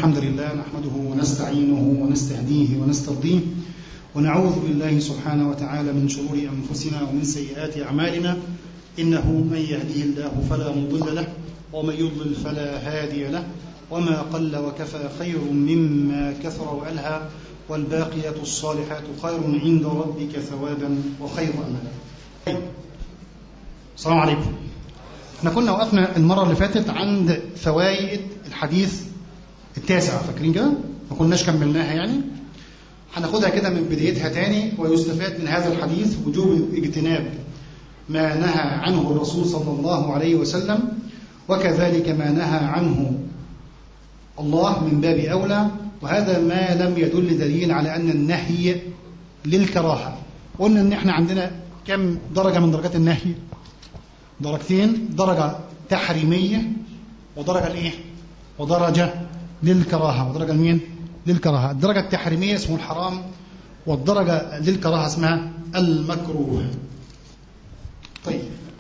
الحمد لله نحمده ونستعينه ونستهديه ونسترضيه ونعوذ بالله سبحانه وتعالى من شرور أنفسنا ومن سيئات أعمالنا إنه من يهديه الله فلا مضل له ومن يضلل فلا هادي له وما قل وكفى خير مما كثر وألهى والباقيات الصالحات خير عند ربك ثوابا وخير أملا السلام عليكم احنا كنا وقفنا المرة اللي فاتت عند فوائد الحديث التاسع فاكرين كده؟ ما كناش كملناها يعني هناخدها كده من بدايتها تاني ويستفاد من هذا الحديث وجوب اجتناب ما نهى عنه الرسول صلى الله عليه وسلم وكذلك ما نهى عنه الله من باب أولى وهذا ما لم يدل دليل على أن النهي للكراهة قلنا أن احنا عندنا كم درجة من درجات النهي درجتين درجة تحريمية ودرجة الايه ودرجة للكراهة ودرجة لمين للكراهة الدرجة التحريمية اسمه الحرام والدرجة للكراهة اسمها المكروه طيب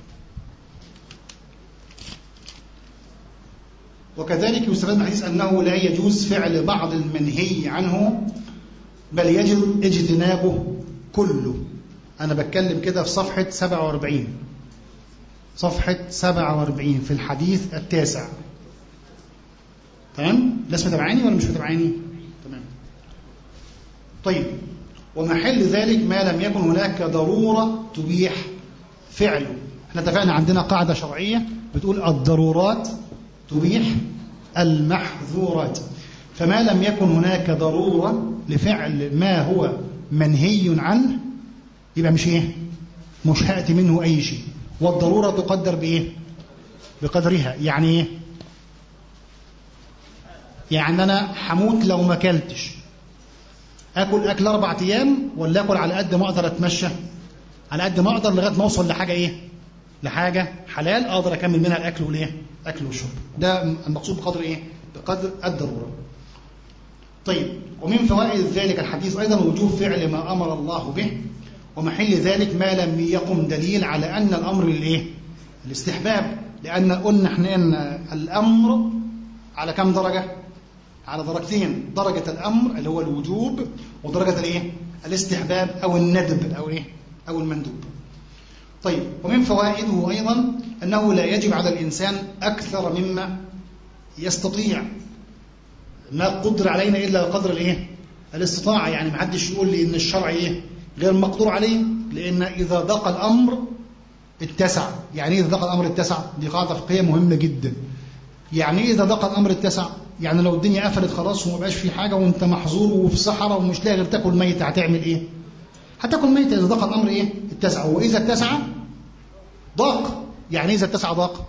وكذلك يستفاد من الحديث أنه لا يجوز فعل بعض المنهي عنه بل يجب اجتنابه كله أنا بتكلم كده في صفحة 47 صفحة 47 في الحديث التاسع تمام؟ الناس متابعاني ولا مش متابعاني؟ تمام طيب ومحل ذلك ما لم يكن هناك ضرورة تبيح فعله احنا اتفقنا عندنا قاعدة شرعية بتقول الضرورات تبيح المحظورات فما لم يكن هناك ضرورة لفعل ما هو منهي عنه يبقى مش ايه مش هأتي منه أي شيء والضرورة تقدر بإيه بقدرها يعني ايه يعني أنا هموت لو ما اكلتش اكل اكل اربع ايام ولا اكل على قد ما اقدر اتمشى على قد ما اقدر لغايه ما اوصل لحاجه ايه لحاجه حلال اقدر اكمل منها الاكل والايه اكل والشرب ده المقصود بقدر ايه بقدر الضروره طيب ومن فوائد ذلك الحديث ايضا وجوب فعل ما امر الله به ومحل ذلك ما لم يقم دليل على ان الامر الايه الاستحباب لان قلنا احنا ان الامر على كم درجه على درجتين درجة الأمر اللي هو الوجوب ودرجة الإيه؟ الاستحباب أو الندب أو إيه؟ أو المندوب. طيب ومن فوائده أيضا أنه لا يجب على الإنسان أكثر مما يستطيع. ما قدر علينا إلا قدر الإيه؟ الاستطاعة يعني ما حدش يقول لي إن الشرع إيه؟ غير مقدور عليه لأن إذا ضاق الأمر اتسع، يعني إيه إذا ضاق الأمر اتسع؟ دي قاعدة فقهية مهمة جدا. يعني إيه إذا ضاق الأمر اتسع؟ يعني لو الدنيا قفلت خلاص وما بقاش في حاجة وانت محظور وفي صحراء ومش لاقي غير تاكل ميت هتعمل ايه؟ هتاكل ميت إذا ضاق الأمر ايه؟ اتسع وإذا اتسع ضاق يعني إذا اتسع ضاق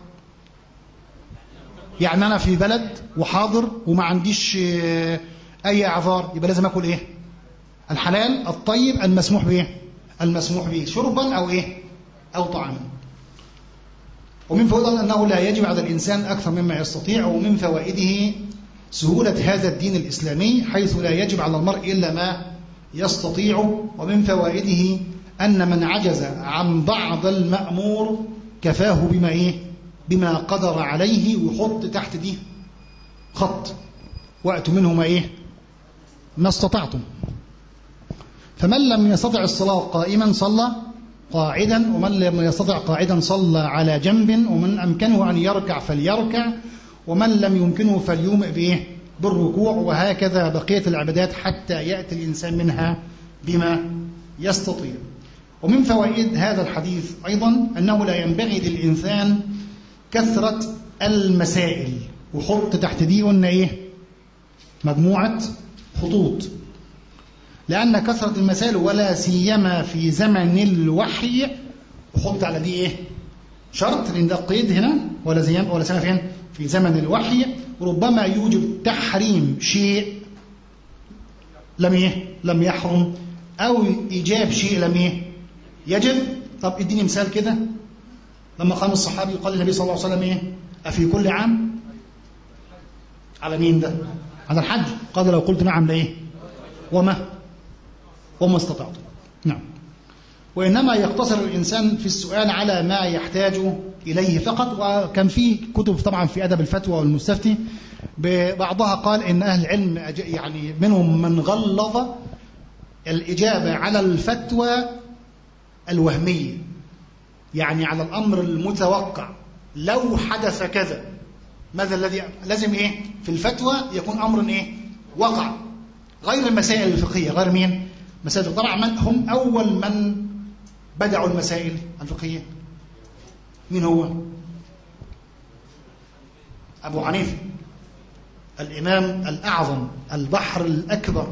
يعني أنا في بلد وحاضر وما عنديش أي أعذار يبقى لازم أكل ايه؟ الحلال الطيب المسموح به المسموح به شربا أو ايه؟ أو طعاما ومن فوائده أنه لا يجب على الإنسان أكثر مما يستطيع ومن فوائده سهولة هذا الدين الإسلامي حيث لا يجب على المرء إلا ما يستطيع ومن فوائده أن من عجز عن بعض المأمور كفاه بما إيه؟ بما قدر عليه ويحط تحت دي خط وقت منه ما إيه؟ ما استطعتم فمن لم يستطع الصلاة قائما صلى قاعدا ومن لم يستطع قاعدا صلى على جنب ومن أمكنه أن يركع فليركع ومن لم يمكنه فليومئ بإيه؟ بالركوع وهكذا بقية العبادات حتى يأتي الإنسان منها بما يستطيع ومن فوائد هذا الحديث أيضا أنه لا ينبغي للإنسان كثرة المسائل وحط تحت دي قلنا إيه مجموعة خطوط لأن كثرة المسائل ولا سيما في زمن الوحي وحط على دي إيه شرط لأن ده قيد هنا ولا زي ولا سنة فين في زمن الوحي ربما يوجب تحريم شيء لم ايه لم يحرم او ايجاب شيء لم ايه يجب طب اديني مثال كده لما قام الصحابي قال النبي صلى الله عليه وسلم ايه افي كل عام على مين ده على الحج قال لو قلت نعم لايه وما وما استطعت نعم وإنما يقتصر الإنسان في السؤال على ما يحتاج إليه فقط وكان في كتب طبعا في أدب الفتوى والمستفتي بعضها قال إن أهل العلم يعني منهم من غلظ الإجابة على الفتوى الوهمية يعني على الأمر المتوقع لو حدث كذا ماذا الذي لازم إيه في الفتوى يكون أمر إيه وقع غير المسائل الفقهية غير مين مسائل طبعا من هم أول من بدعوا المسائل الفقهية مين هو أبو حنيفة الإمام الأعظم البحر الأكبر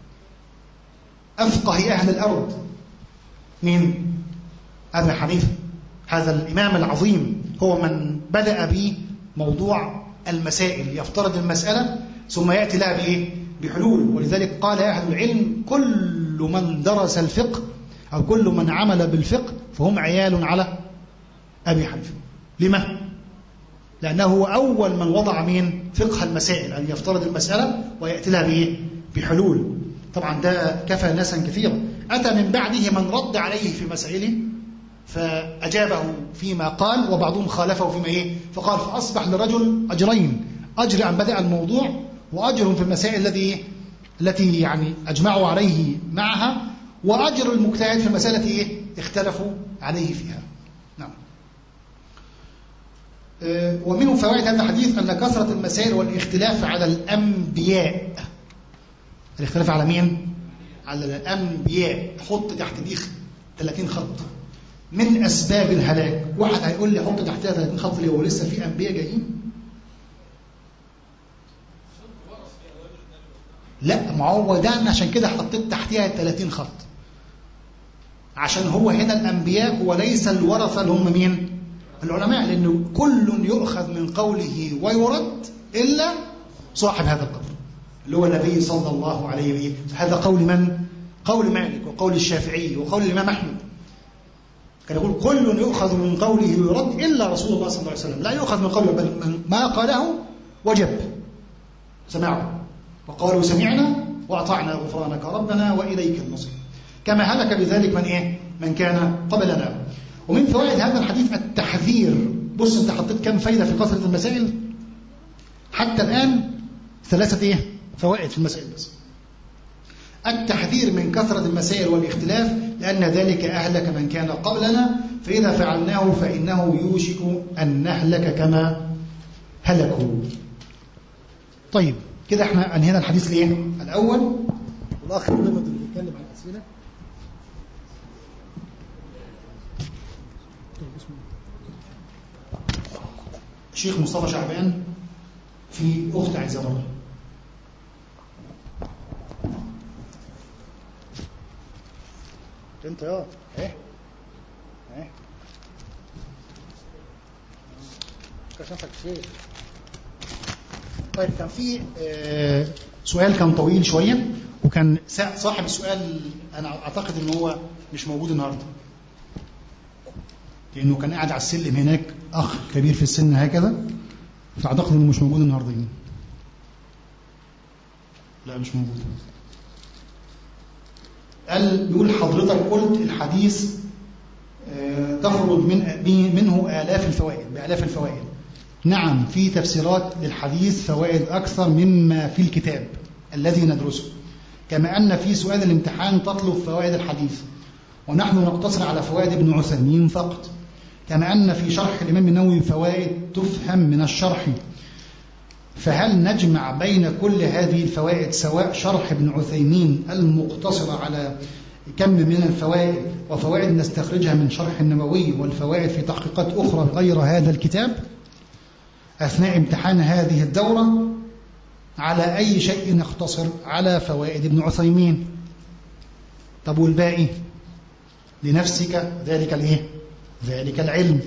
أفقه أهل الأرض مين أبو حنيفة هذا الإمام العظيم هو من بدأ بموضوع المسائل يفترض المسألة ثم يأتي لها بإيه؟ بحلول ولذلك قال أهل العلم كل من درس الفقه أو كل من عمل بالفقه فهم عيال على أبي حنيفة لما؟ لأنه هو أول من وضع مين فقه المسائل أن يفترض المسألة ويأتي لها بإيه؟ بحلول طبعا ده كفى ناسا كثيرا أتى من بعده من رد عليه في مسائله فأجابه فيما قال وبعضهم خالفه فيما إيه فقال فأصبح لرجل أجرين أجر أن بدأ الموضوع وأجر في المسائل الذي التي يعني أجمعوا عليه معها وأجر المجتهد في المسألة التي إيه اختلفوا عليه فيها نعم ومن فوائد هذا الحديث أن كثرة المسائل والاختلاف على الأنبياء الاختلاف على مين؟ على الأنبياء حط تحت دي 30 خط من أسباب الهلاك واحد هيقول لي حط تحتها 30 خط ليه هو لسه في أنبياء جايين لا ما هو ده أنا عشان كده حطيت تحتها 30 خط عشان هو هنا الأنبياء وليس الورثة اللي هم مين العلماء لأنه كل يؤخذ من قوله ويرد إلا صاحب هذا القبر اللي هو النبي صلى الله عليه وسلم هذا قول من؟ قول مالك وقول الشافعي وقول الإمام أحمد كان يقول كل يؤخذ من قوله ويرد إلا رسول الله صلى الله عليه وسلم لا يؤخذ من قوله بل ما قاله وجب سمعه وقالوا سمعنا وأطعنا غفرانك ربنا وإليك المصير كما هلك بذلك من إيه؟ من كان قبلنا ومن فوائد هذا الحديث التحذير بص انت حطيت كم فايدة في كثرة المسائل حتى الآن ثلاثة إيه؟ فوائد في المسائل بس التحذير من كثرة المسائل والاختلاف لأن ذلك أهلك من كان قبلنا فإذا فعلناه فإنه يوشك أن نهلك كما هلكوا طيب كده احنا انهينا الحديث الايه الاول والاخ اللي بيتكلم عن الاسئله الشيخ مصطفى شعبان في اخت عايزه بره انت يا ايه ايه كشفك شيء طيب كان في سؤال كان طويل شويه وكان صاحب السؤال انا اعتقد ان هو مش موجود النهارده لانه كان قاعد على السلم هناك اخ كبير في السن هكذا فاعتقد انه مش موجود النهارده يعني. لا مش موجود قال بيقول حضرتك قلت الحديث تخرج من منه آلاف الفوائد بآلاف الفوائد نعم في تفسيرات للحديث فوائد أكثر مما في الكتاب الذي ندرسه كما أن في سؤال الامتحان تطلب فوائد الحديث ونحن نقتصر على فوائد ابن عثيمين فقط كما أن في شرح الإمام النووي فوائد تفهم من الشرح فهل نجمع بين كل هذه الفوائد سواء شرح ابن عثيمين المقتصر على كم من الفوائد وفوائد نستخرجها من شرح النووي والفوائد في تحقيقات أخرى غير هذا الكتاب أثناء امتحان هذه الدورة على أي شيء نقتصر على فوائد ابن عثيمين طب والباقي لنفسك ذلك الايه ذلك العلم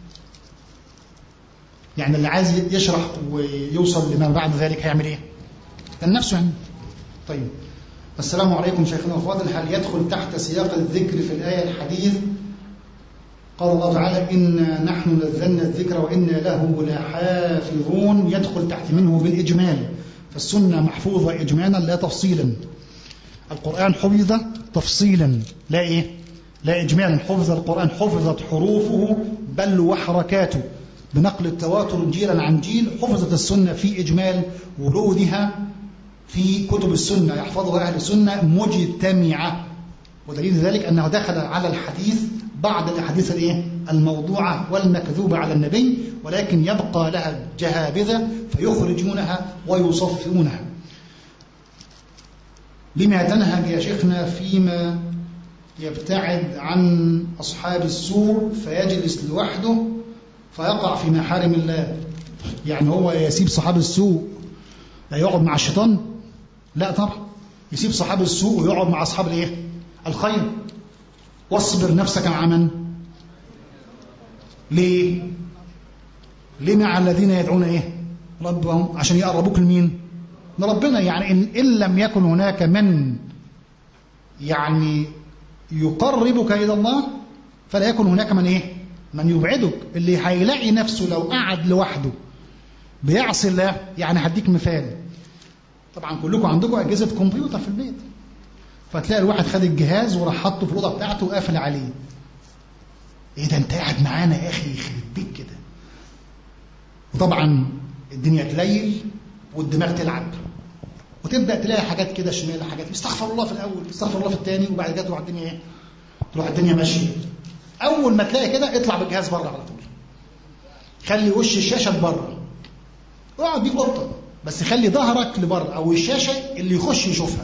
يعني اللي عايز يشرح ويوصل لما بعد ذلك هيعمل ايه كان نفسه يعني طيب السلام عليكم شيخنا الفاضل هل يدخل تحت سياق الذكر في الآية الحديث قال الله تعالى إنا نحن نزلنا الذكر وإنا له لحافظون يدخل تحت منه بالإجمال فالسنة محفوظة إجمالا لا تفصيلا القرآن حفظ تفصيلا لا إيه لا إجمالا حفظ القرآن حفظت حروفه بل وحركاته بنقل التواتر جيلا عن جيل حفظت السنة في إجمال ورودها في كتب السنة يحفظها أهل السنة مجتمعة ودليل ذلك أنه دخل على الحديث بعض الأحاديث الإيه؟ الموضوعة والمكذوبة على النبي ولكن يبقى لها جهابذة فيخرجونها ويصفونها لما تنهج يا شيخنا فيما يبتعد عن أصحاب السوء فيجلس لوحده فيقع في محارم الله يعني هو يسيب صحاب السوء لا يقعد مع الشيطان لا طبعا يسيب صحاب السوء ويقعد مع أصحاب الايه الخير واصبر نفسك مع من ليه ليه مع الذين يدعون ايه ربهم عشان يقربوك لمين لربنا يعني إن, إن لم يكن هناك من يعني يقربك إلى الله فلا يكن هناك من إيه من يبعدك اللي هيلاقي نفسه لو قعد لوحده بيعصي الله يعني هديك مثال طبعا كلكم عندكم أجهزة كمبيوتر في البيت فتلاقي الواحد خد الجهاز وراح حاطه في الأوضة بتاعته وقافل عليه ايه ده انت قاعد معانا يا اخي يخرب بيك كده وطبعا الدنيا تليل والدماغ تلعب وتبدا تلاقي حاجات كده شمال حاجات استغفر الله في الاول استغفر الله في الثاني وبعد كده تروح الدنيا ايه تروح الدنيا ماشيه اول ما تلاقي كده اطلع بالجهاز بره على طول خلي وش الشاشه لبره اقعد بيه قطه بس خلي ظهرك لبره او الشاشه اللي يخش يشوفها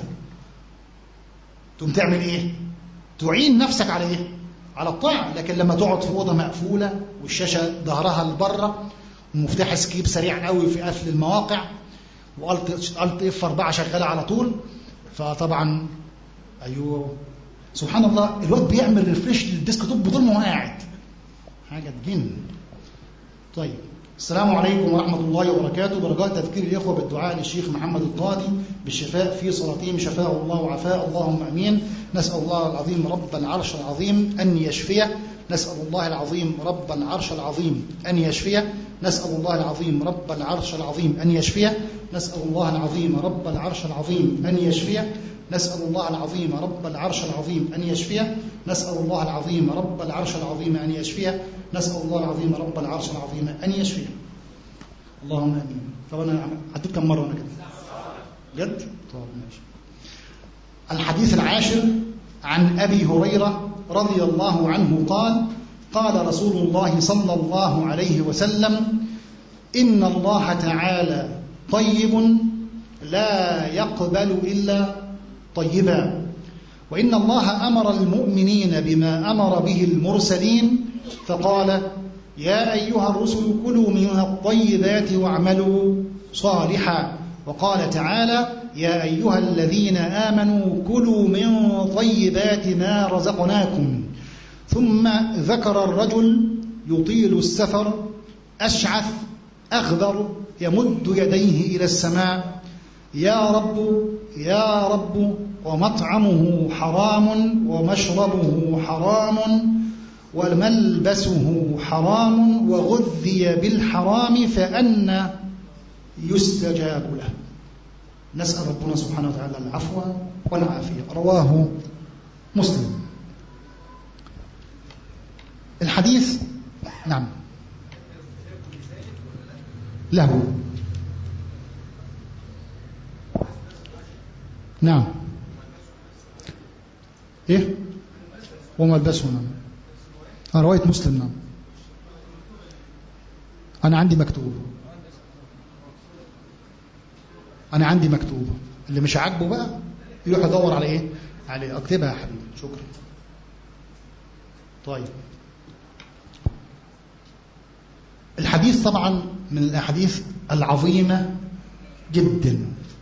تقوم تعمل ايه تعين نفسك على ايه على الطاعه لكن لما تقعد في اوضه مقفوله والشاشه ظهرها لبره ومفتاح سكيب سريع قوي في قفل المواقع والت الت اف 4 شغاله على طول فطبعا ايوه سبحان الله الواد بيعمل ريفريش للديسك توب بدون ما هو قاعد حاجه تجن طيب السلام عليكم ورحمة الله وبركاته برجاء تذكير الإخوة بالدعاء للشيخ محمد القاضي بالشفاء في صلاتهم شفاء الله وعفاء اللهم أمين نسأل الله العظيم رب العرش العظيم أن يشفيه نسأل الله العظيم رب العرش العظيم أن يشفيه نسأل الله العظيم رب العرش العظيم أن يشفيه نسأل الله العظيم رب العرش العظيم أن يشفيه نسأل الله العظيم رب العرش العظيم أن يشفيه نسأل الله العظيم رب العرش العظيم أن يشفيه نسأل الله العظيم رب العرش العظيم أن يشفيه اللهم آمين طب أنا عديت كم مرة أنا كده جد؟ طب ماشي الحديث العاشر عن أبي هريرة رضي الله عنه قال قال رسول الله صلى الله عليه وسلم إن الله تعالى طيب لا يقبل إلا طيبا وإن الله أمر المؤمنين بما أمر به المرسلين فقال يا أيها الرسل كلوا من الطيبات واعملوا صالحا وقال تعالى يا أيها الذين آمنوا كلوا من طيبات ما رزقناكم ثم ذكر الرجل يطيل السفر أشعث أغبر يمد يديه إلى السماء يا رب يا رب ومطعمه حرام ومشربه حرام وملبسه حرام وغذي بالحرام فأن يستجاب له نسأل ربنا سبحانه وتعالى العفو والعافية رواه مسلم الحديث نعم له نعم ايه وملبسه نعم آه رواية مسلم نعم أنا عندي مكتوب أنا عندي مكتوب اللي مش عاجبه بقى يروح يدور على إيه؟ عليه أكتبها يا حبيبي شكرا طيب الحديث طبعا من الأحاديث العظيمة جدا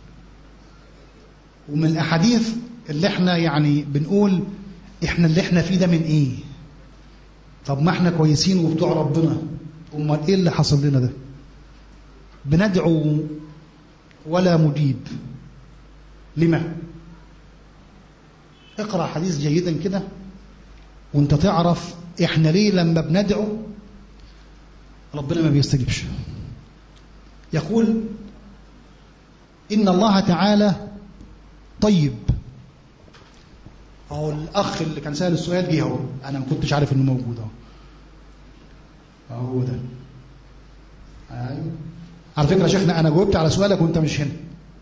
ومن الأحاديث اللي احنا يعني بنقول احنا اللي احنا فيه ده من ايه طب ما احنا كويسين وبتوع ربنا امال ايه اللي حصل لنا ده بندعو ولا مجيب لما اقرا حديث جيدا كده وانت تعرف احنا ليه لما بندعو ربنا ما بيستجيبش يقول ان الله تعالى طيب اهو الاخ اللي كان سال السؤال جه اهو انا ما كنتش عارف انه موجود اهو هو ده ايوه على فكره يا شيخنا انا جاوبت على سؤالك وانت مش هنا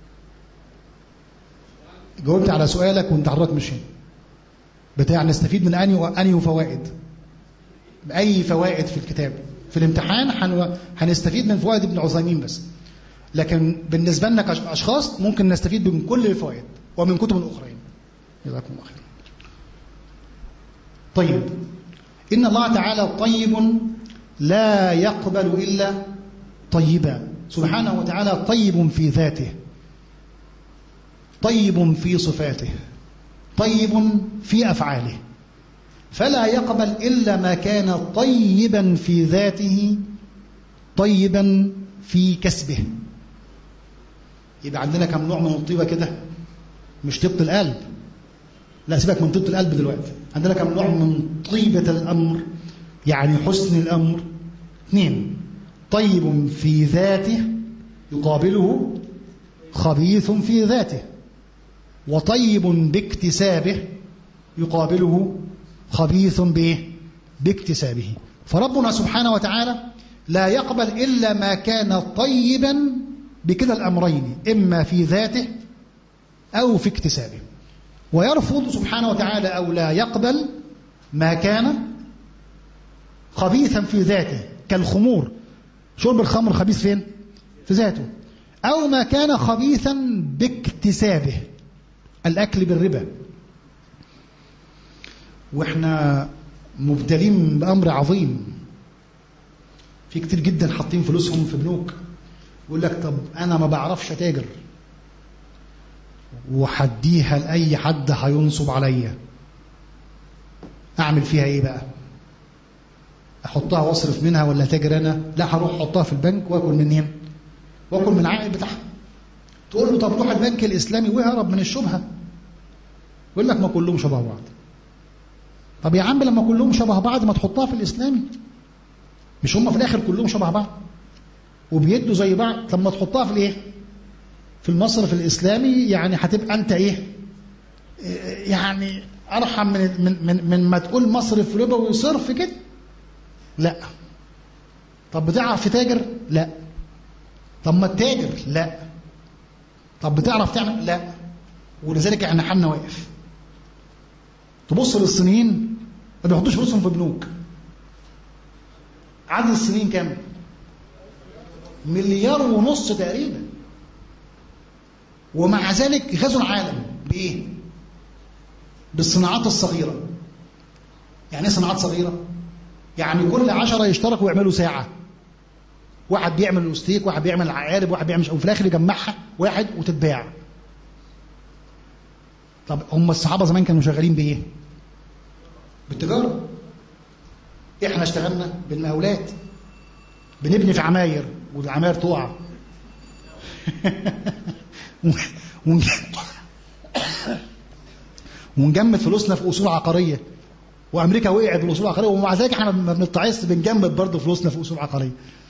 جاوبت على سؤالك وانت حضرتك مش هنا بتاع نستفيد من انهي انهي فوائد اي فوائد في الكتاب في الامتحان حن... هنستفيد من فوائد ابن عثيمين بس لكن بالنسبه لنا كاشخاص ممكن نستفيد من كل الفوائد ومن كتب اخرين جزاكم الله خير طيب ان الله تعالى طيب لا يقبل الا طيبا سبحانه وتعالى طيب في ذاته طيب في صفاته طيب في افعاله فلا يقبل الا ما كان طيبا في ذاته طيبا في كسبه يبقى عندنا كم نوع من الطيبه كده مش طيبه القلب لا سيبك من طيبه القلب دلوقتي عندنا كم نوع من طيبه الامر يعني حسن الامر اثنين طيب في ذاته يقابله خبيث في ذاته وطيب باكتسابه يقابله خبيث بايه باكتسابه فربنا سبحانه وتعالى لا يقبل الا ما كان طيبا بكلا الامرين اما في ذاته او في اكتسابه ويرفض سبحانه وتعالى او لا يقبل ما كان خبيثا في ذاته كالخمور شرب الخمر خبيث فين في ذاته او ما كان خبيثا باكتسابه الاكل بالربا واحنا مبتلين بامر عظيم في كتير جدا حاطين فلوسهم في بنوك يقول لك طب انا ما بعرفش اتاجر وحديها لاي حد هينصب عليا اعمل فيها ايه بقى احطها واصرف منها ولا تاجر انا لا هروح احطها في البنك واكل منين واكل من العائد بتاعها تقول له طب روح البنك الاسلامي واهرب من الشبهه يقول لك ما كلهم شبه بعض طب يا عم لما كلهم شبه بعض ما تحطها في الاسلامي مش هم في الاخر كلهم شبه بعض وبيدوا زي بعض طب ما تحطها في الايه في المصرف الاسلامي يعني هتبقى انت ايه يعني ارحم من من من, من ما تقول مصرف ربوي صرف كده لا طب بتعرف تتاجر لا طب ما تتاجر لا طب بتعرف تعمل لا ولذلك احنا حالنا واقف تبص للصينيين ما بيحطوش فلوسهم في بنوك عدد السنين كام مليار ونص تقريبا ومع ذلك غزوا العالم بايه بالصناعات الصغيره يعني ايه صناعات صغيره يعني كل عشرة يشتركوا ويعملوا ساعة واحد بيعمل الستيك واحد بيعمل عقارب واحد بيعمل وفي الاخر يجمعها واحد وتتباع طب هم الصحابة زمان كانوا شغالين بايه بالتجارة احنا اشتغلنا بالمقاولات بنبني في عماير والعماير تقع ونجمد فلوسنا في اصول عقاريه وامريكا وقعت بالاصول العقاريه ومع ذلك احنا ما بنتعص بنجمد برضه فلوسنا في اصول عقاريه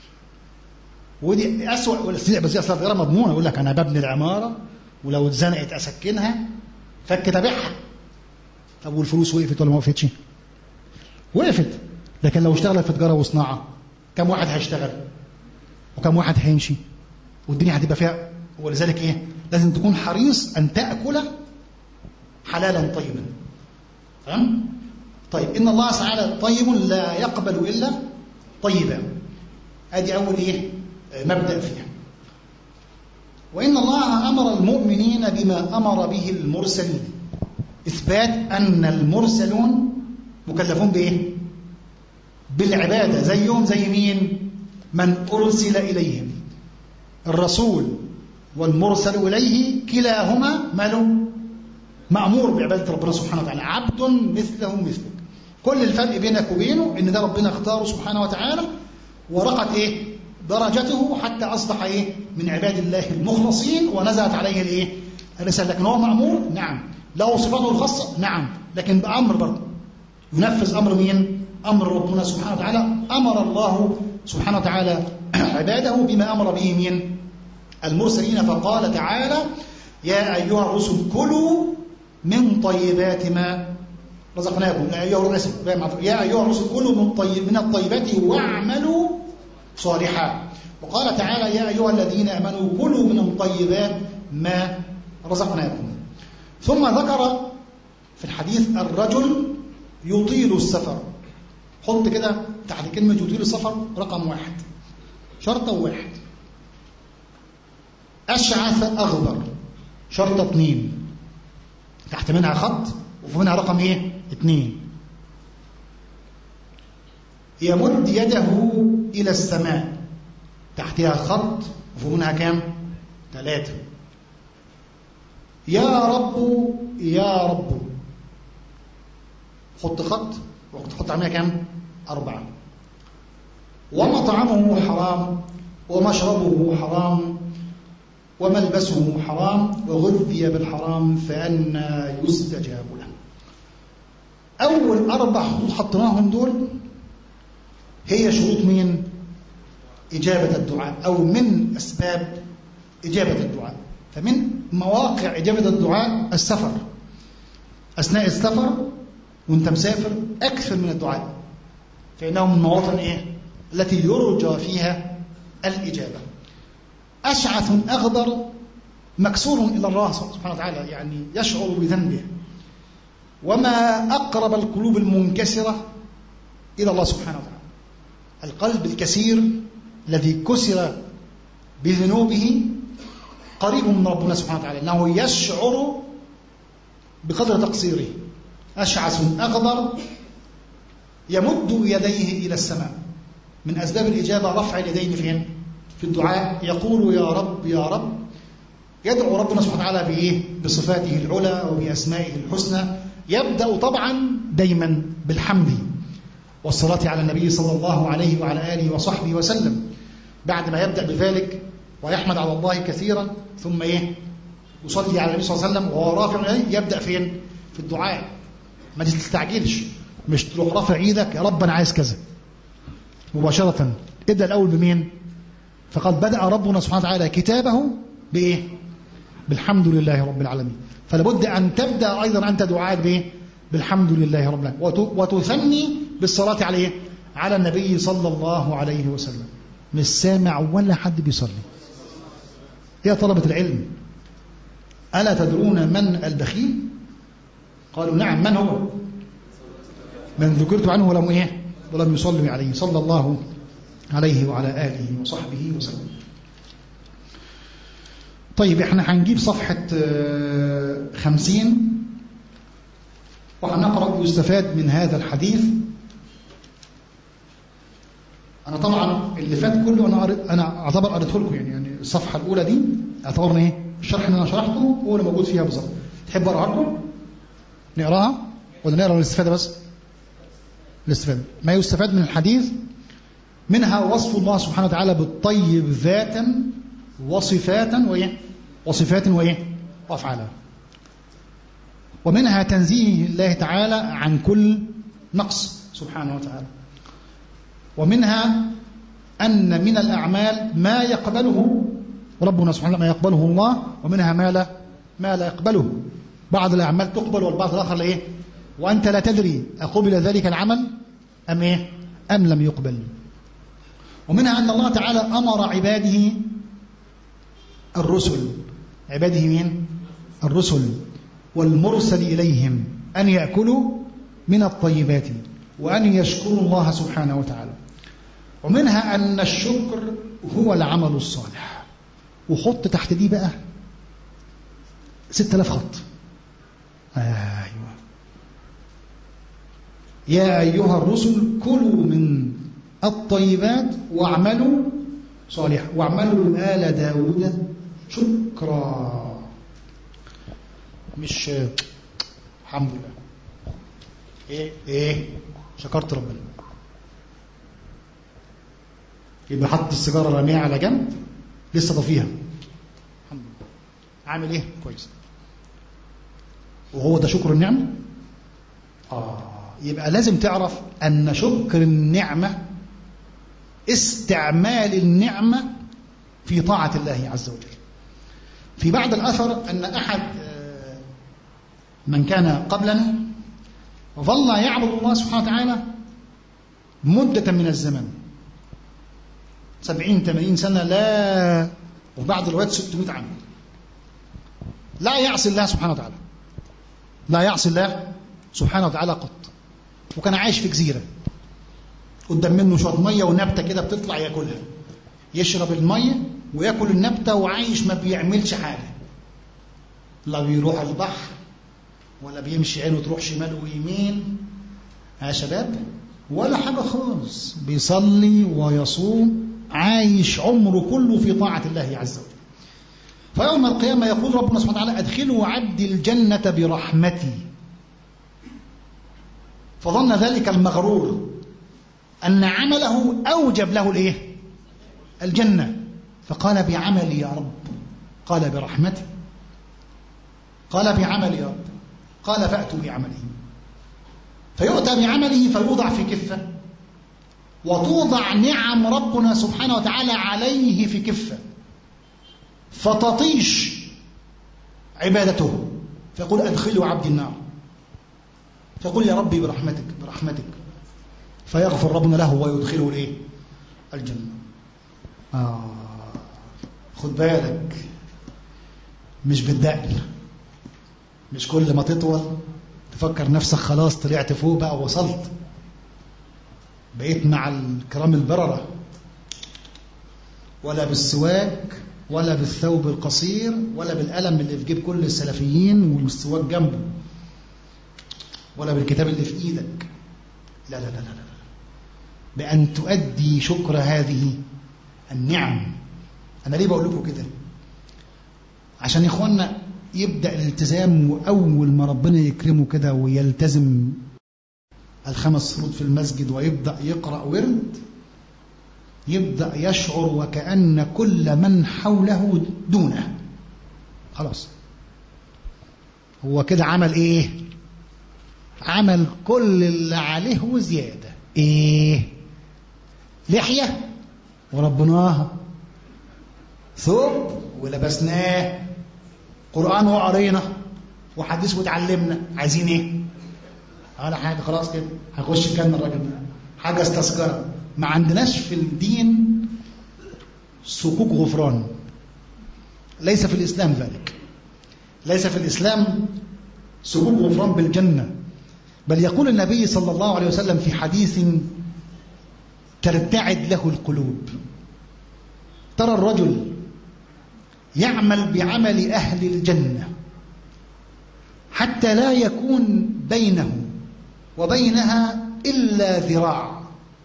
ودي اسوء بس دي اصل التجاره مضمونه يقول لك انا ببني العماره ولو اتزنقت اسكنها فك ابيعها طب والفلوس وقفت ولا ما وقفتش؟ وقفت لكن لو اشتغلت في تجاره وصناعه كم واحد هيشتغل؟ وكم واحد هيمشي؟ والدنيا هتبقى فيها ولذلك ايه؟ لازم تكون حريص ان تاكل حلالا طيبا. تمام؟ طيب ان الله تعالى طيب لا يقبل الا طيبا. ادي اول ايه؟ مبدا فيها. وان الله امر المؤمنين بما امر به المرسلين. اثبات ان المرسلون مكلفون بايه؟ بالعباده زيهم زي مين؟ من ارسل اليهم. الرسول والمرسل اليه كلاهما ماله؟ مأمور بعبادة ربنا سبحانه وتعالى عبد مثله مثلك كل الفرق بينك وبينه ان ده ربنا اختاره سبحانه وتعالى ورقت ايه درجته حتى اصبح ايه من عباد الله المخلصين ونزلت عليه الايه الرسالة لكن هو مأمور نعم له صفاته الخاصة نعم لكن بأمر برضه ينفذ أمر مين أمر ربنا سبحانه وتعالى أمر الله سبحانه وتعالى عباده بما أمر به مين المرسلين فقال تعالى يا أيها الرسل كلوا من طيبات ما رزقناكم يا أيها الرسل يا أيها الرسل كلوا من الطيب من الطيبات واعملوا صالحا وقال تعالى يا أيها الذين آمنوا كلوا من الطيبات ما رزقناكم ثم ذكر في الحديث الرجل يطيل السفر حط كده تحت كلمة يطيل السفر رقم واحد شرطة واحد أشعث أغبر شرطة اثنين تحت منها خط وفي منها رقم ايه اثنين يمد يده إلى السماء تحتها خط وفي منها كام ثلاثة يا رب يا رب حط خط وتحط عليها كام أربعة ومطعمه حرام ومشربه حرام وملبسه حرام وغذي بالحرام فأنا يستجاب له أول أربع خطوط حطيناهم دول هي شروط مين؟ إجابة الدعاء أو من أسباب إجابة الدعاء فمن مواقع إجابة الدعاء السفر أثناء السفر وأنت مسافر أكثر من الدعاء فإنه من مواطن إيه؟ التي يرجى فيها الإجابة أشعث أغبر مكسور إلى الله سبحانه وتعالى يعني يشعر بذنبه وما أقرب القلوب المنكسرة إلى الله سبحانه وتعالى القلب الكثير الذي كسر بذنوبه قريب من ربنا سبحانه وتعالى انه يشعر بقدر تقصيره اشعث اغبر يمد يديه الى السماء من اسباب الاجابه رفع اليدين فين في الدعاء يقول يا رب يا رب يدعو ربنا سبحانه وتعالى بايه بصفاته العلى وباسمائه الحسنى يبدا طبعا دايما بالحمد والصلاه على النبي صلى الله عليه وعلى اله وصحبه وسلم بعد ما يبدا بذلك ويحمد على الله كثيرا ثم ايه يصلي على النبي صلى الله عليه وسلم وهو رافع ايه يبدا فين في الدعاء ما تستعجلش مش تروح رافع ايدك يا رب انا عايز كذا مباشره ابدا الاول بمين فقد بدا ربنا سبحانه وتعالى كتابه بايه بالحمد لله رب العالمين فلا بد ان تبدا ايضا انت دعاءك بايه بالحمد لله رب العالمين وتثني بالصلاه عليه على النبي صلى الله عليه وسلم مش سامع ولا حد بيصلي يا طلبة العلم ألا تدرون من البخيل قالوا نعم من هو من ذكرت عنه ولم إيه ولم يصلي عليه صلى الله عليه وعلى آله وصحبه وسلم طيب احنا هنجيب صفحة خمسين وهنقرأ يستفاد من هذا الحديث انا طبعا اللي فات كله انا قريت انا اعتبر قريته لكم يعني يعني الصفحه الاولى دي اعتبرنا ايه الشرح اللي انا شرحته هو اللي موجود فيها بالظبط تحب اقراها لكم نقراها ولا نقرا الاستفاده بس الاستفاده ما يستفاد من الحديث منها وصف الله سبحانه وتعالى بالطيب ذاتا وصفاتا وايه وصفات وايه وافعالا ومنها تنزيه الله تعالى عن كل نقص سبحانه وتعالى ومنها أن من الأعمال ما يقبله ربنا سبحانه ما يقبله الله ومنها ما لا ما لا يقبله بعض الأعمال تقبل والبعض الآخر لا إيه وأنت لا تدري أقبل ذلك العمل أم إيه أم لم يقبل ومنها أن الله تعالى أمر عباده الرسل عباده مين الرسل والمرسل إليهم أن يأكلوا من الطيبات وأن يشكروا الله سبحانه وتعالى ومنها أن الشكر هو العمل الصالح وحط تحت دي بقى ستة آلاف خط أيوة يا أيها الرسل كلوا من الطيبات واعملوا صالحا واعملوا آل داود شكرا مش الحمد لله ايه ايه شكرت ربنا يبقى حط السيجاره راميها على جنب لسه طفيها الحمد لله عامل ايه كويس وهو ده شكر النعمه اه يبقى لازم تعرف ان شكر النعمه استعمال النعمه في طاعه الله عز وجل في بعض الاثر ان احد من كان قبلنا وظل يعبد الله سبحانه وتعالى مدة من الزمن سبعين ثمانين سنة لا وبعد الوقت 600 عام لا يعصي الله سبحانه وتعالى لا يعصي الله سبحانه وتعالى قط وكان عايش في جزيرة قدام منه شوية مية ونبتة كده بتطلع ياكلها يشرب المية وياكل النبتة وعايش ما بيعملش حاجة لا بيروح البحر ولا بيمشي عينه تروح شمال ويمين يا شباب ولا حاجة خالص بيصلي ويصوم عايش عمره كله في طاعة الله عز وجل فيوم القيامة يقول ربنا سبحانه وتعالى أدخلوا عبدي الجنة برحمتي فظن ذلك المغرور أن عمله أوجب له الإيه؟ الجنة فقال بعملي يا رب قال برحمتي قال بعملي يا رب قال فأتوا بعمله فيؤتى بعمله فيوضع في كفة وتوضع نعم ربنا سبحانه وتعالى عليه في كفة فتطيش عبادته فيقول أدخلوا عبدي النار فيقول يا ربي برحمتك برحمتك فيغفر ربنا له ويدخله الايه الجنة آه خد بالك مش بالدقل مش كل ما تطول تفكر نفسك خلاص طلعت فوق بقى وصلت بقيت مع الكرام البررة ولا بالسواك ولا بالثوب القصير ولا بالقلم اللي في جيب كل السلفيين والسواك جنبه ولا بالكتاب اللي في ايدك لا لا لا لا, لا. بأن تؤدي شكر هذه النعم أنا ليه بقول لكم كده عشان يا إخوانا يبدأ الالتزام وأول ما ربنا يكرمه كده ويلتزم الخمس فروض في المسجد ويبدأ يقرأ ورد يبدأ يشعر وكأن كل من حوله دونه خلاص هو كده عمل ايه عمل كل اللي عليه وزيادة ايه لحية وربناها ثوب ولبسناه قرآن وقرينا وحديث وتعلمنا عايزين ايه ولا حاجة خلاص كده هيخش الجنة الراجل ده حاجة استذكرة ما عندناش في الدين صكوك غفران ليس في الإسلام ذلك ليس في الإسلام صكوك غفران بالجنة بل يقول النبي صلى الله عليه وسلم في حديث ترتعد له القلوب ترى الرجل يعمل بعمل أهل الجنة حتى لا يكون بينه وبينها إلا ذراع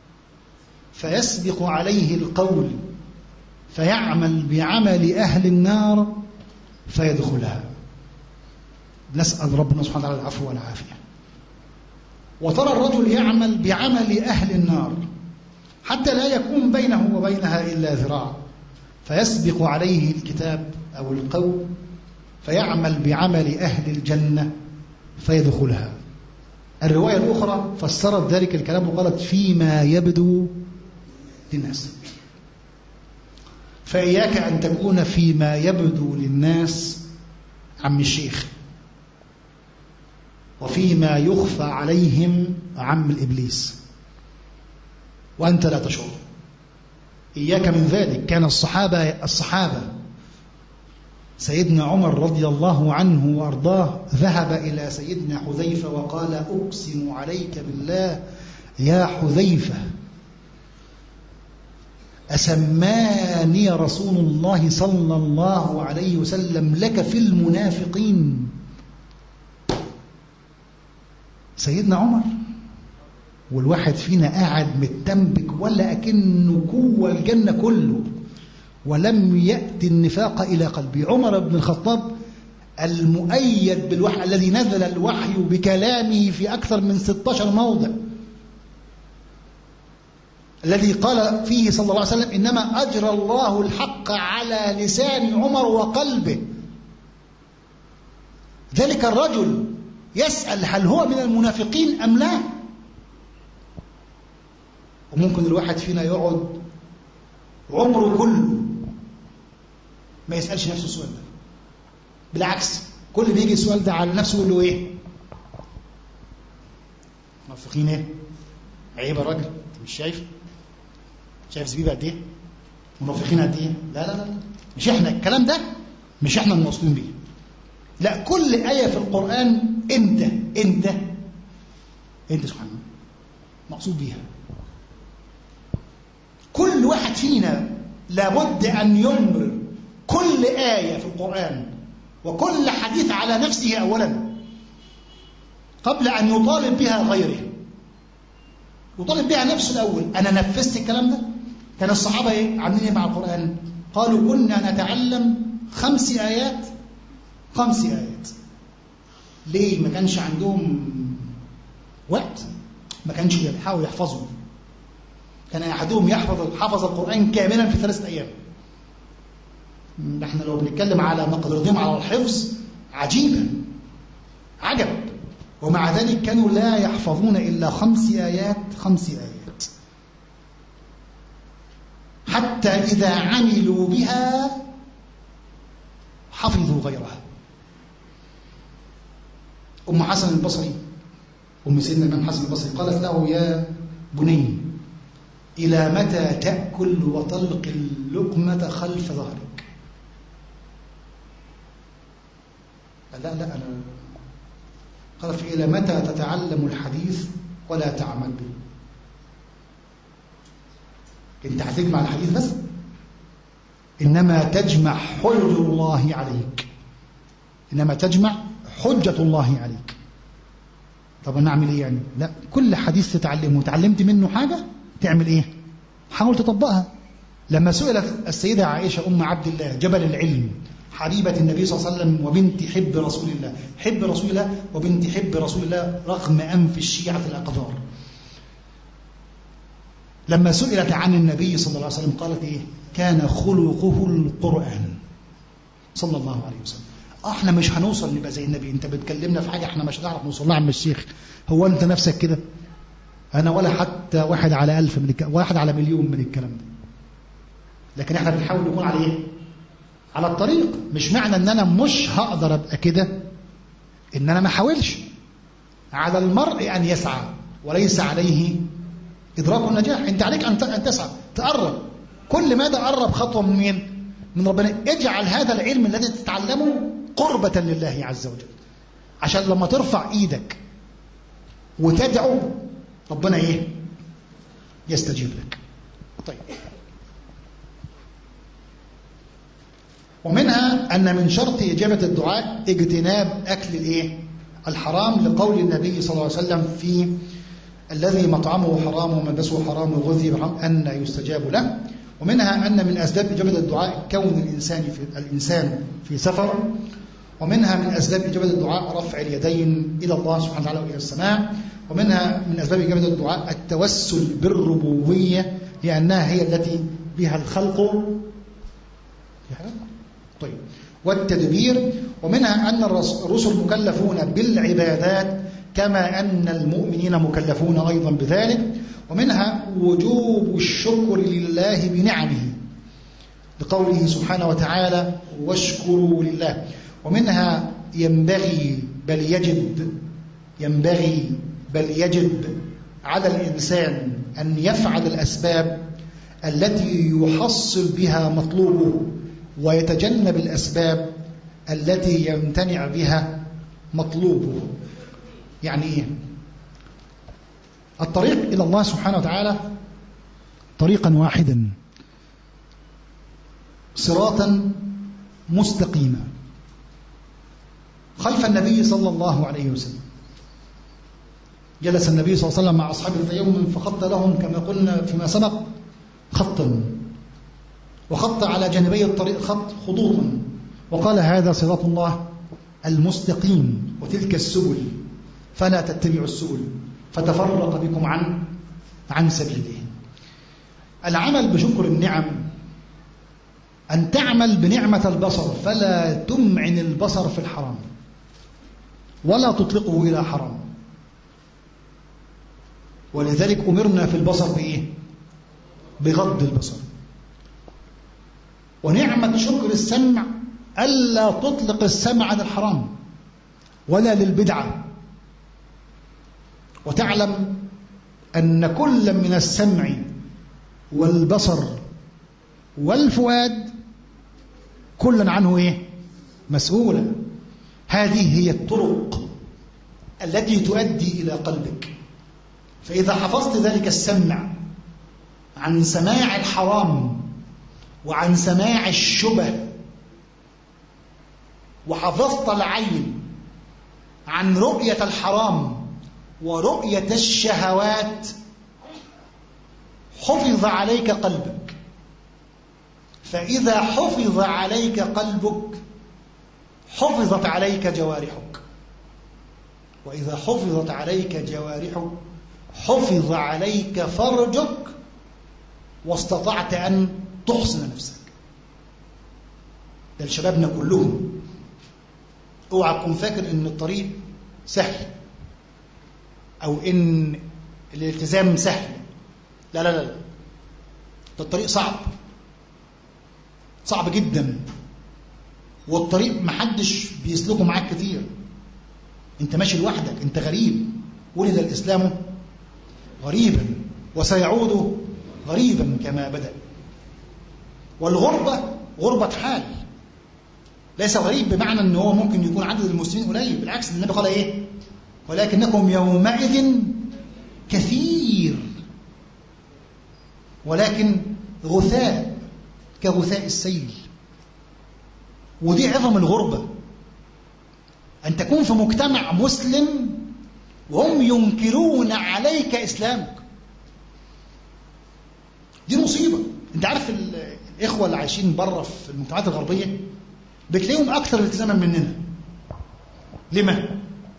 فيسبق عليه القول فيعمل بعمل أهل النار فيدخلها نسأل ربنا سبحانه وتعالى العفو والعافية وترى الرجل يعمل بعمل أهل النار حتى لا يكون بينه وبينها إلا ذراع فيسبق عليه الكتاب أو القول فيعمل بعمل أهل الجنة فيدخلها الرواية الأخرى فسرت ذلك الكلام وقالت فيما يبدو للناس فإياك أن تكون فيما يبدو للناس عم الشيخ وفيما يخفى عليهم عم الإبليس وأنت لا تشعر إياك من ذلك كان الصحابة الصحابة سيدنا عمر رضي الله عنه وأرضاه ذهب إلى سيدنا حذيفة وقال أقسم عليك بالله يا حذيفة أسماني رسول الله صلى الله عليه وسلم لك في المنافقين سيدنا عمر والواحد فينا قاعد متنبك ولا أكنه جوه الجنة كله ولم يأتي النفاق إلى قلبي عمر بن الخطاب المؤيد بالوحي الذي نزل الوحي بكلامه في أكثر من 16 موضع الذي قال فيه صلى الله عليه وسلم إنما أجرى الله الحق على لسان عمر وقلبه ذلك الرجل يسأل هل هو من المنافقين أم لا وممكن الواحد فينا يقعد عمره كله ما يسألش نفسه السؤال ده بالعكس كل اللي يجي السؤال ده على نفسه يقول له ايه منافقين ايه عيب يا راجل انت مش شايف شايف زبيب قد ايه منافقين قد ايه لا لا لا مش احنا الكلام ده مش احنا الموصولين بيه لا كل آية في القرآن انت انت انت سبحان الله مقصود بيها كل واحد فينا لابد أن يمر كل آية في القرآن وكل حديث على نفسه أولا قبل أن يطالب بها غيره يطالب بها نفسه الأول أنا نفذت الكلام ده كان الصحابة إيه؟ عاملين إيه مع القرآن قالوا كنا نتعلم خمس آيات خمس آيات ليه ما كانش عندهم وقت ما كانش يلحقوا يحفظوا كان أحدهم يحفظ حفظ القرآن كاملا في ثلاثة أيام نحن لو بنتكلم على مقدرتهم على الحفظ عجيبة عجب ومع ذلك كانوا لا يحفظون إلا خمس آيات خمس آيات حتى إذا عملوا بها حفظوا غيرها أم حسن البصري أم سيدنا الإمام حسن البصري قالت له يا بني إلى متى تأكل وتلقي اللقمة خلف ظهرك لا لا أنا قال إلى متى تتعلم الحديث ولا تعمل به انت هتجمع الحديث بس إنما تجمع حجة الله عليك إنما تجمع حجة الله عليك طب أنا أعمل إيه يعني لا كل حديث تتعلمه تعلمت منه حاجة تعمل إيه حاول تطبقها لما سئلت السيدة عائشة أم عبد الله جبل العلم حبيبة النبي صلى الله عليه وسلم وبنت حب رسول الله حب رسول الله وبنت حب رسول الله رغم أنف الشيعة الأقدار لما سئلت عن النبي صلى الله عليه وسلم قالت إيه كان خلقه القرآن صلى الله عليه وسلم احنا مش هنوصل نبقى زي النبي انت بتكلمنا في حاجة احنا مش هنعرف نوصل لها عم الشيخ هو انت نفسك كده انا ولا حتى واحد على ألف من الك... واحد على مليون من الكلام ده لكن احنا بنحاول نكون على ايه على الطريق مش معنى ان انا مش هقدر ابقى كده ان انا ما احاولش على المرء ان يسعى وليس عليه ادراك النجاح انت عليك ان تسعى تقرب كل ماذا قرب خطوه من مين من ربنا اجعل هذا العلم الذي تتعلمه قربة لله عز وجل عشان لما ترفع ايدك وتدعو ربنا ايه يستجيب لك طيب ومنها أن من شرط إجابة الدعاء اجتناب أكل الإيه؟ الحرام لقول النبي صلى الله عليه وسلم في الذي مطعمه حرام وملبسه حرام وغذي بحرام أن يستجاب له ومنها أن من أسباب إجابة الدعاء كون الإنسان في الإنسان في سفر ومنها من أسباب إجابة الدعاء رفع اليدين إلى الله سبحانه وتعالى وإلى السماء ومنها من أسباب إجابة الدعاء التوسل بالربوبية لأنها هي التي بها الخلق طيب والتدبير ومنها أن الرسل مكلفون بالعبادات كما أن المؤمنين مكلفون أيضا بذلك ومنها وجوب الشكر لله بنعمه لقوله سبحانه وتعالى واشكروا لله ومنها ينبغي بل يجب ينبغي بل يجب على الإنسان أن يفعل الأسباب التي يحصل بها مطلوبه ويتجنب الأسباب التي يمتنع بها مطلوبه يعني إيه؟ الطريق إلى الله سبحانه وتعالى طريقا واحدا صراطا مستقيما خلف النبي صلى الله عليه وسلم جلس النبي صلى الله عليه وسلم مع أصحابه ذات يوم فخط لهم كما قلنا فيما سبق خطا وخط على جانبي الطريق خط خطوطا وقال هذا صراط الله المستقيم وتلك السبل فلا تتبعوا السبل فتفرق بكم عن عن سبيله العمل بشكر النعم أن تعمل بنعمة البصر فلا تمعن البصر في الحرام ولا تطلقه إلى حرام ولذلك أمرنا في البصر بإيه؟ بغض البصر ونعمة شكر السمع ألا تطلق السمع عن الحرام ولا للبدعة وتعلم أن كل من السمع والبصر والفؤاد كلا عنه إيه؟ مسؤولا هذه هي الطرق التي تؤدي إلى قلبك فإذا حفظت ذلك السمع عن سماع الحرام وعن سماع الشبه وحفظت العين عن رؤية الحرام ورؤية الشهوات حفظ عليك قلبك فإذا حفظ عليك قلبك حفظت عليك جوارحك وإذا حفظت عليك جوارحك حفظ عليك فرجك واستطعت أن تحسن نفسك ده لشبابنا كلهم اوعى تكون فاكر ان الطريق سهل او ان الالتزام سهل لا لا لا ده الطريق صعب صعب جدا والطريق محدش بيسلكه معاك كتير انت ماشي لوحدك انت غريب ولد الاسلام غريبا وسيعود غريبا كما بدا والغربه غربه حال ليس غريب بمعنى ان هو ممكن يكون عدد المسلمين قليل بالعكس النبي قال ايه ولكنكم يومئذ كثير ولكن غثاء كغثاء السيل ودي عظم الغربة أن تكون في مجتمع مسلم وهم ينكرون عليك إسلامك دي مصيبة أنت عارف الإخوة اللي عايشين بره في المجتمعات الغربية بتلاقيهم أكثر التزاما مننا لما؟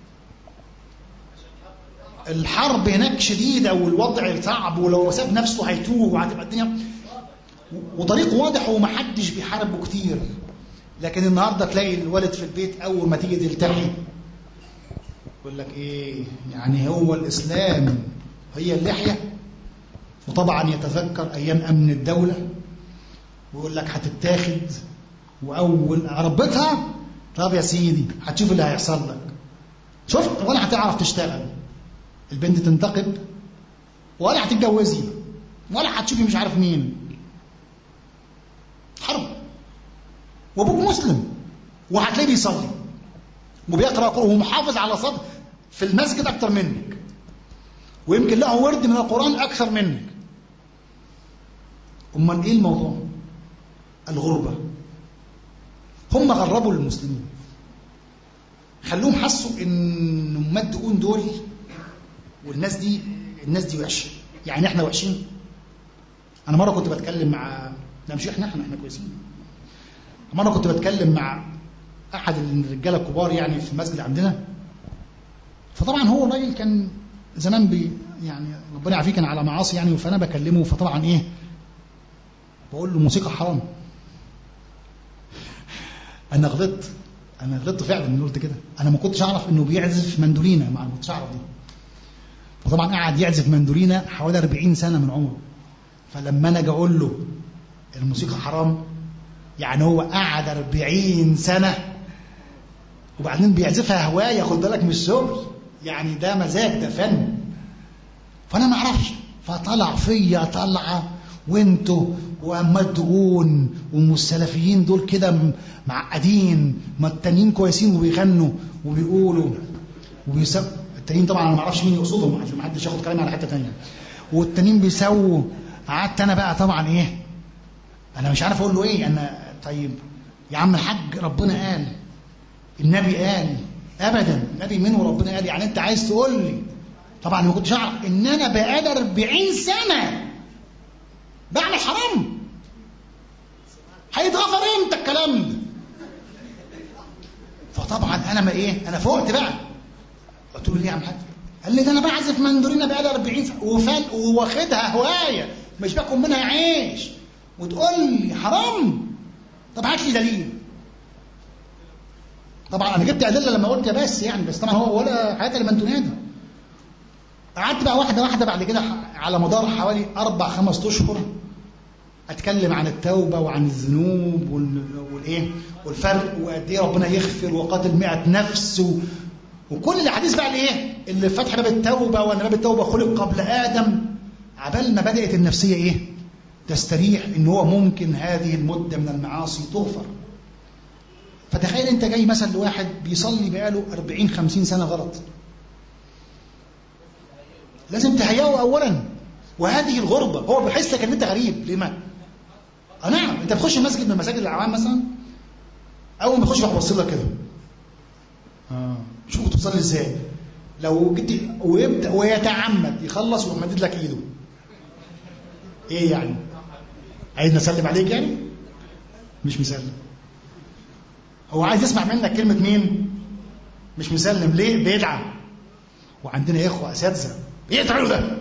الحرب هناك شديدة والوضع صعب ولو ساب نفسه هيتوه وهتبقى الدنيا وطريق واضح ومحدش بيحاربه كتير لكن النهارده تلاقي الولد في البيت اول ما تيجي تلتحي يقول لك ايه يعني هو الاسلام هي اللحيه وطبعا يتذكر ايام امن الدوله ويقول لك هتتاخد واول ربتها طب يا سيدي هتشوف اللي هيحصل لك شفت ولا هتعرف تشتغل البنت تنتقب ولا هتتجوزي ولا هتشوفي مش عارف مين حرب وابوك مسلم وهتلاقيه بيصلي وبيقرا قرآن ومحافظ على صدر في المسجد اكتر منك ويمكن له ورد من القران اكثر منك امال ايه الموضوع الغربه هم غربوا المسلمين خلوهم حسوا ان هم الدقون دول والناس دي الناس دي وحشه يعني احنا وحشين انا مره كنت بتكلم مع لا مش احنا احنا احنا كويسين مرة كنت بتكلم مع أحد الرجالة الكبار يعني في المسجد عندنا فطبعا هو راجل كان زمان بي يعني ربنا يعافيه كان على معاصي يعني فأنا بكلمه فطبعا إيه بقول له موسيقى حرام أنا غلطت أنا غلطت فعلا إني قلت كده أنا ما كنتش أعرف إنه بيعزف مندولينا ما كنتش أعرف دي وطبعا قعد يعزف مندولينا حوالي 40 سنة من عمره فلما أنا أجي أقول له الموسيقى حرام يعني هو قعد 40 سنة وبعدين بيعزفها هواية خد بالك مش شغل يعني ده مزاج ده فن فأنا ما أعرفش فطلع فيا طلعة وانتوا ومدعون والسلفيين دول كده معقدين ما التانيين كويسين وبيغنوا وبيقولوا وبيسب التانيين طبعا انا ما اعرفش مين يقصدهم عشان ما حدش ياخد كلامي على حته ثانيه والتانيين بيسووا قعدت انا بقى طبعا ايه انا مش عارف اقول له ايه انا طيب يا عم الحاج ربنا قال النبي قال ابدا النبي مين وربنا قال يعني انت عايز تقول لي طبعا ما كنتش اعرف ان انا بقالي 40 سنه بعمل حرام هيتغفر امتى الكلام ده فطبعا انا ما ايه انا فقت بقى قلت له ليه يا عم الحاج قال لي ده انا بعزف مندولينا بقالي 40 سنه وفان وواخدها هوايه مش باكل منها عيش وتقول لي حرام طب هات لي دليل طبعا انا جبت ادله لما قلت بس يعني بس طبعا هو ولا حاجه لمندوناده قعدت بقى واحده واحده بعد كده على مدار حوالي اربع خمس اشهر اتكلم عن التوبه وعن الذنوب والايه والفرق وقد ايه ربنا يغفر وقاتل 100 نفس و... وكل الاحاديث بقى الايه اللي فتح باب التوبه وان باب التوبه خلق قبل ادم عبال ما بدات النفسيه ايه تستريح ان هو ممكن هذه المده من المعاصي تغفر فتخيل انت جاي مثلا لواحد بيصلي بقاله 40 50 سنه غلط لازم تهيئه اولا وهذه الغربه هو بيحسك ان انت غريب لما اه نعم انت بتخش مسجد من مساجد العوام مثلا اول ما تخش يروح بص لك كده اه شوف كنت بتصلي ازاي لو جيت ويبدا ويتعمد يخلص ويروح مدد لك ايده ايه يعني عايز نسلم عليك يعني مش مسلم هو عايز يسمع منك كلمه مين مش مسلم ليه بيدعم وعندنا اخوه اساتذه ايه تعملوا ده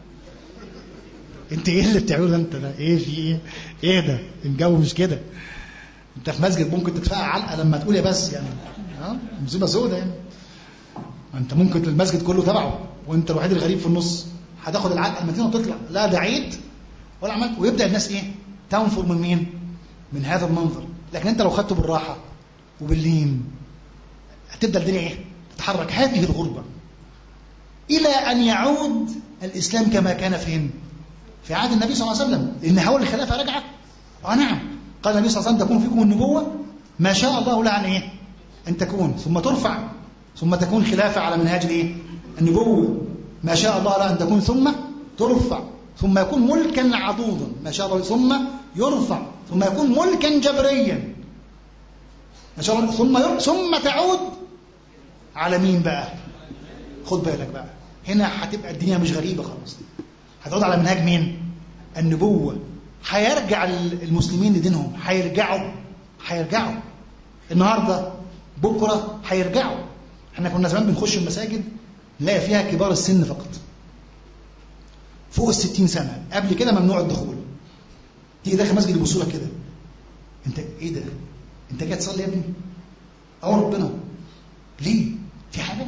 انت ايه اللي بتعمله ده انت ده ايه في ايه ايه ده الجو مش كده انت في مسجد ممكن تدفع علقه لما تقول يا بس يعني اه مصيبه سودة يعني انت ممكن المسجد كله تبعه وانت الوحيد الغريب في النص هتاخد العلقه المتينه وتطلع لا دعيت ولا عملت ويبدا الناس ايه تنفر من مين من هذا المنظر لكن انت لو خدته بالراحه وباللين هتبدا الدنيا ايه تتحرك هذه الغربه الى ان يعود الاسلام كما كان فين في عهد النبي صلى الله عليه وسلم ان هو الخلافه رجعت اه نعم قال النبي صلى الله عليه وسلم تكون فيكم النبوه ما شاء الله لها ان ايه ان تكون ثم ترفع ثم تكون خلافه على منهاج الايه النبوه ما شاء الله لها ان تكون ثم ترفع ثم يكون ملكا عضوضا ما شاء الله ثم يرفع ثم يكون ملكا جبريا ما شاء الله ثم ير... ثم تعود على مين بقى خد بالك بقى هنا هتبقى الدنيا مش غريبه خالص هتعود على منهاج مين النبوه هيرجع المسلمين لدينهم هيرجعوا هيرجعوا النهارده بكره هيرجعوا احنا كنا زمان بنخش المساجد نلاقي فيها كبار السن فقط فوق الستين سنة قبل كده ممنوع الدخول تيجي داخل مسجد يبصوا لك كده انت ايه ده انت جاي تصلي يا ابني اه ربنا ليه في حاجة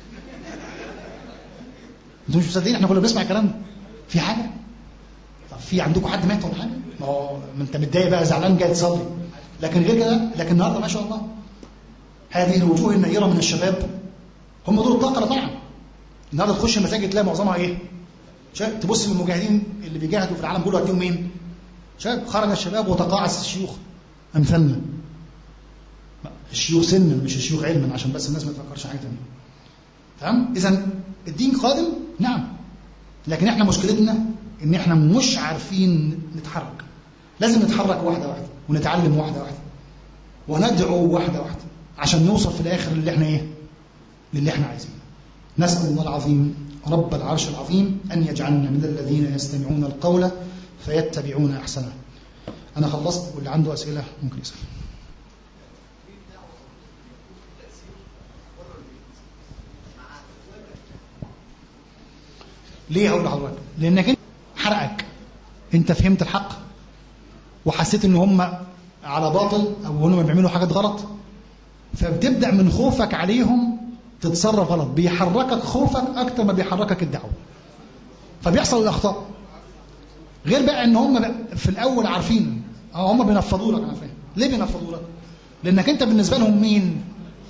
انتوا مش مصدقين احنا كنا بنسمع الكلام ده في حاجة طب في عندكم حد مات ولا حاجة ما هو ما انت متضايق بقى زعلان جاي تصلي لكن غير كده لكن النهارده ما شاء الله هذه الوجوه النيرة من الشباب هم دول الطاقة طبعا النهارده تخش المساجد تلاقي معظمها ايه تبص للمجاهدين اللي بيجاهدوا في العالم كله هتلاقيهم مين؟ شباب خرج الشباب وتقاعس الشيوخ امثالنا الشيوخ سنا مش الشيوخ علما عشان بس الناس ما تفكرش حاجه ثانيه تمام؟ اذا الدين قادم نعم لكن احنا مشكلتنا ان احنا مش عارفين نتحرك لازم نتحرك واحده واحده ونتعلم واحده واحده وندعو واحده واحده عشان نوصل في الاخر اللي احنا ايه؟ للي احنا عايزينه نسال الله العظيم رب العرش العظيم أن يجعلنا من الذين يستمعون القول فيتبعون أحسنه أنا خلصت واللي عنده أسئلة ممكن يسأل ليه هقول لحضرتك؟ لأنك أنت حرقك أنت فهمت الحق وحسيت إن هم على باطل أو هم بيعملوا حاجات غلط فبتبدأ من خوفك عليهم تتصرف غلط بيحركك خوفك اكتر ما بيحركك الدعوه فبيحصل الاخطاء غير بقى ان هم في الاول عارفين اه هم بينفضوا لك انا فاهم ليه بينفضوا لك لانك انت بالنسبه لهم مين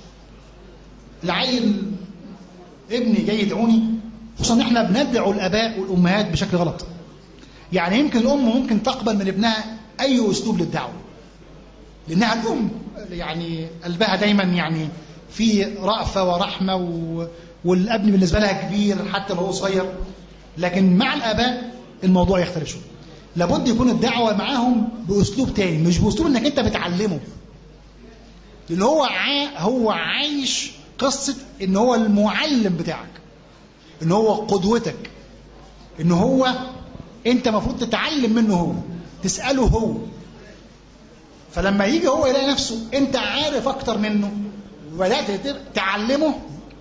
العيل ابني جاي يدعوني خصوصا ان احنا بندعو الاباء والامهات بشكل غلط يعني يمكن الام ممكن تقبل من ابنها اي اسلوب للدعوه لانها الام يعني قلبها دايما يعني في رأفة ورحمة و... والابن بالنسبة لها كبير حتى لو هو صغير لكن مع الآباء الموضوع يختلف شوية لابد يكون الدعوة معاهم بأسلوب تاني مش بأسلوب انك انت بتعلمه لأن هو ع... هو عايش قصة ان هو المعلم بتاعك ان هو قدوتك ان هو انت المفروض تتعلم منه هو تسأله هو فلما يجي هو يلاقي نفسه انت عارف اكتر منه وبدات تعلمه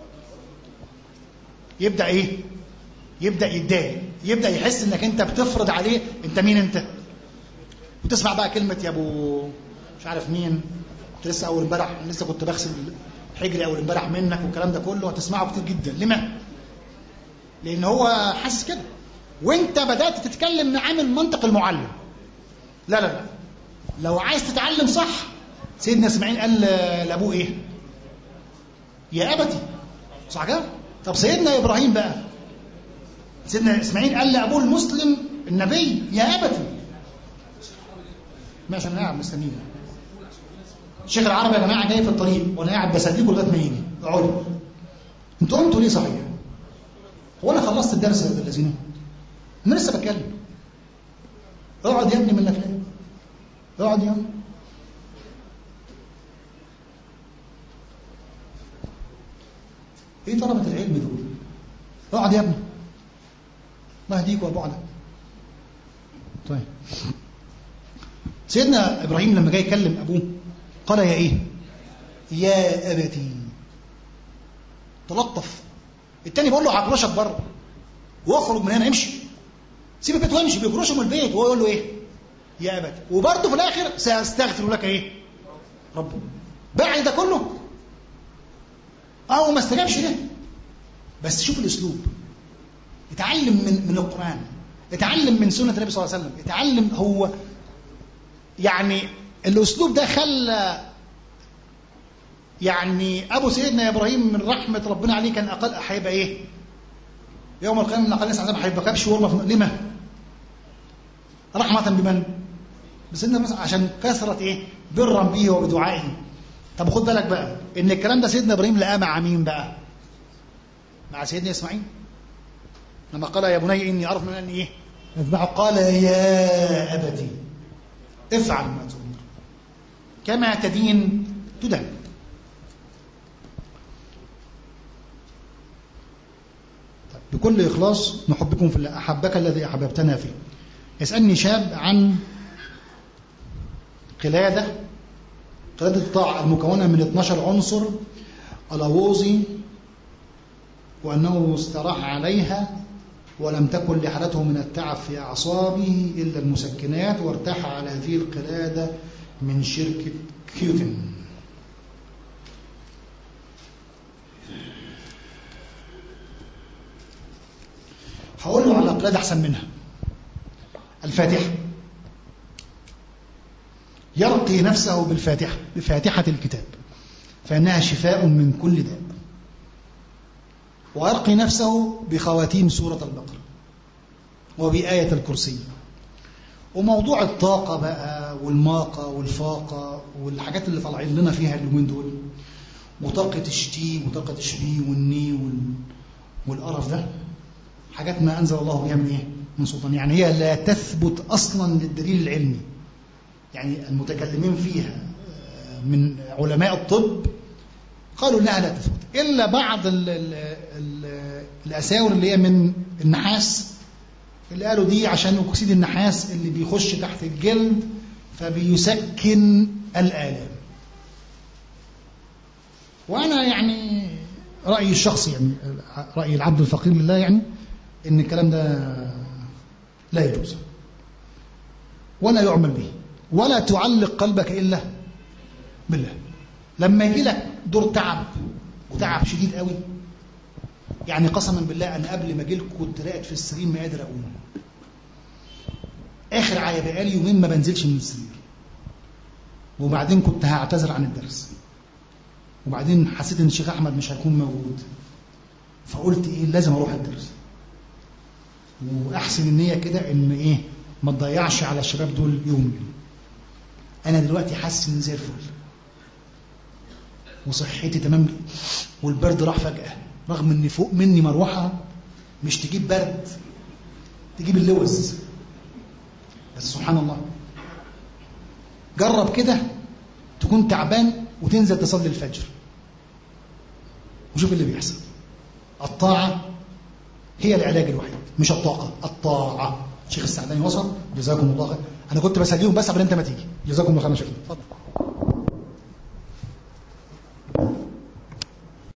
يبدا ايه يبدا يتضايق يبدا يحس انك انت بتفرض عليه انت مين انت وتسمع بقى كلمه يا ابو مش عارف مين كنت لسه اول امبارح لسه كنت بغسل حجري اول امبارح منك والكلام ده كله هتسمعه كتير جدا لما لان هو حاسس كده وانت بدات تتكلم معاه من منطق المعلم لا لا لا لو عايز تتعلم صح سيدنا اسماعيل قال لابوه ايه يا ابتي صح كده طب سيدنا ابراهيم بقى سيدنا اسماعيل قال لابوه المسلم النبي يا ابتي ماشي انا قاعد مستنيك الشيخ العربي يا جماعه جاي في الطريق وانا قاعد بسليكوا لغايه ما يجي اقعدوا انتوا قمتوا ليه صحيح؟ هو انا خلصت الدرس يا الذين انا لسه بتكلم اقعد يا ابني من لك اقعد يا ابني ايه طلبة العلم دول اقعد يا ابني الله يهديك وبعدك طيب سيدنا ابراهيم لما جاي يكلم ابوه قال يا ايه يا ابتي تلطف التاني بيقول له هكرشك بره واخرج من هنا امشي سيب البيت وامشي بيكرشه من البيت وهو يقول له ايه يا ابتي وبرضه في الاخر ساستغفر لك ايه ربه بعد ده كله اه ما استجابش ده بس شوف الاسلوب اتعلم من من القران اتعلم من سنه النبي صلى الله عليه وسلم اتعلم هو يعني الاسلوب ده خلى يعني ابو سيدنا ابراهيم من رحمه ربنا عليه كان اقل هيبقى ايه يوم القيامه من اقل الناس عذاب هيبقى كبش ورمه لما رحمه بمن بسيدنا مثلا عشان كثره ايه برا به وبدعائه طب خد بالك بقى ان الكلام ده سيدنا ابراهيم لقاه مع مين بقى مع سيدنا اسماعيل لما قال يا بني اني اعرف من اني ايه اذبحه قال يا ابتي افعل ما تؤمر كما تدين تدان طيب بكل إخلاص نحبكم في الله أحبك الذي أحببتنا فيه يسألني شاب عن قلادة قلادة الطاعة المكونة من 12 عنصر الأووزي وأنه استراح عليها ولم تكن لحالته من التعب في أعصابه إلا المسكنات وارتاح على هذه القلادة من شركة كيوتن هقول له على قلادة أحسن منها الفاتحة يرقي نفسه بالفاتحة بفاتحة الكتاب فإنها شفاء من كل داء ويرقي نفسه بخواتيم سورة البقرة وبآية الكرسي وموضوع الطاقة بقى والماقة والفاقة والحاجات اللي طالعين لنا فيها اليومين دول وطاقة الشتي وطاقة الشبي والني وال... والقرف ده حاجات ما أنزل الله بها من إيه؟ من سلطان يعني هي لا تثبت أصلا للدليل العلمي يعني المتكلمين فيها من علماء الطب قالوا انها لا تثبت الا بعض ال ال ال الاساور اللي هي من النحاس اللي قالوا دي عشان اكسيد النحاس اللي بيخش تحت الجلد فبيسكن الالام وانا يعني رايي الشخصي يعني راي العبد الفقير لله يعني ان الكلام ده لا يجوز ولا يعمل به ولا تعلق قلبك الا بالله لما يجي لك دور تعب وتعب شديد قوي يعني قسما بالله انا قبل ما اجي لكم كنت راقد في السرير ما قادر اقوم اخر عايه بقالي يومين ما بنزلش من السرير وبعدين كنت هعتذر عن الدرس وبعدين حسيت ان الشيخ احمد مش هيكون موجود فقلت ايه لازم اروح الدرس واحسن النيه كده ان ايه ما تضيعش على الشباب دول يوم انا دلوقتي حاسس ان زي الفل وصحتي تمام والبرد راح فجأة رغم ان فوق مني مروحة مش تجيب برد تجيب اللوز بس سبحان الله جرب كده تكون تعبان وتنزل تصلي الفجر وشوف اللي بيحصل الطاعة هي العلاج الوحيد مش الطاقة الطاعة شيخ السعداني وصل جزاكم الله خير أنا كنت بسليهم بس قبل أنت ما تيجي جزاكم الله خير يا شيخ اتفضل